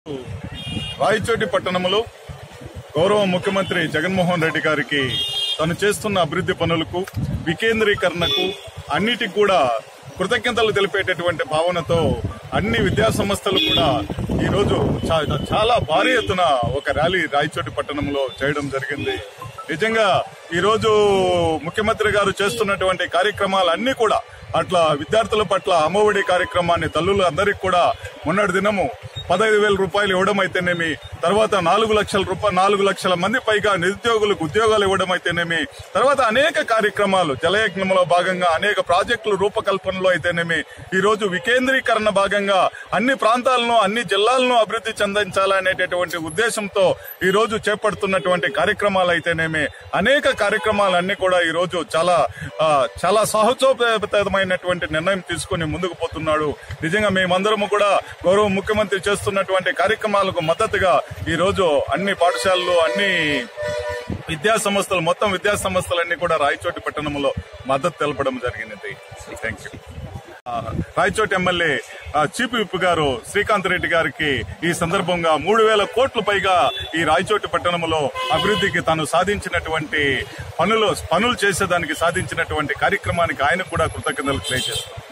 రాయచోటి పట్టణంలో గౌరవ ముఖ్యమంత్రి జగన్మోహన్ రెడ్డి గారికి తను చేస్తున్న అభివృద్ధి పనులకు వికేంద్రీకరణకు అన్నిటికి కూడా కృతజ్ఞతలు తెలిపేటటువంటి భావనతో అన్ని విద్యా సంస్థలు కూడా ఈరోజు చా- చాలా భారీ ఎత్తున ఒక ర్యాలీ రాయచోటి పట్టణంలో చేయడం జరిగింది నిజంగా ఈరోజు ముఖ్యమంత్రి గారు చేస్తున్నటువంటి కార్యక్రమాలన్నీ కూడా అట్లా విద్యార్థుల పట్ల అమ్మఒడి కార్యక్రమాన్ని తల్లులు అందరికి కూడా మొన్నటి దినము పదహైదు వేల రూపాయలు ఇవ్వడం అయితేనేమి తర్వాత నాలుగు లక్షల రూపాయలు నాలుగు లక్షల మంది పైగా నిరుద్యోగులకు ఉద్యోగాలు ఇవ్వడం అయితేనేమి తర్వాత అనేక కార్యక్రమాలు జలయజ్ఞంలో భాగంగా అనేక ప్రాజెక్టుల రూపకల్పనలో అయితేనేమి ఈ రోజు వికేంద్రీకరణ భాగంగా అన్ని ప్రాంతాలను అన్ని జిల్లాలను అభివృద్ధి చెందించాలనేటటువంటి ఉద్దేశంతో ఈ రోజు చేపడుతున్నటువంటి కార్యక్రమాలు అయితేనేమి అనేక కార్యక్రమాలన్నీ కూడా ఈ రోజు చాలా ఆ, చాలా సాహసోపేతమైనటువంటి నిర్ణయం తీసుకుని ముందుకు పోతున్నాడు నిజంగా మేమందరము కూడా గౌరవ ముఖ్యమంత్రి చేస్తున్నటువంటి కార్యక్రమాలకు మద్దతుగా ఈ రోజు అన్ని పాఠశాలలు అన్ని విద్యా సంస్థలు మొత్తం విద్యా సంస్థలన్నీ కూడా రాయచోటి పట్టణంలో మద్దతు తెలపడం జరిగినది థ్యాంక్ యూ ఆ, రాయచోటి ఎమ్మెల్యే ఆ, చీఫ్ విప్ గారు శ్రీకాంత్ రెడ్డి గారికి ఈ సందర్భంగా మూడు వేల కోట్ల పైగా ఈ రాయచోటి పట్టణంలో అభివృద్ధికి తాను సాధించినటువంటి పనులు పనులు చేసేదానికి సాధించినటువంటి కార్యక్రమానికి ఆయన కూడా కృతజ్ఞతలు తెలియజేస్తారు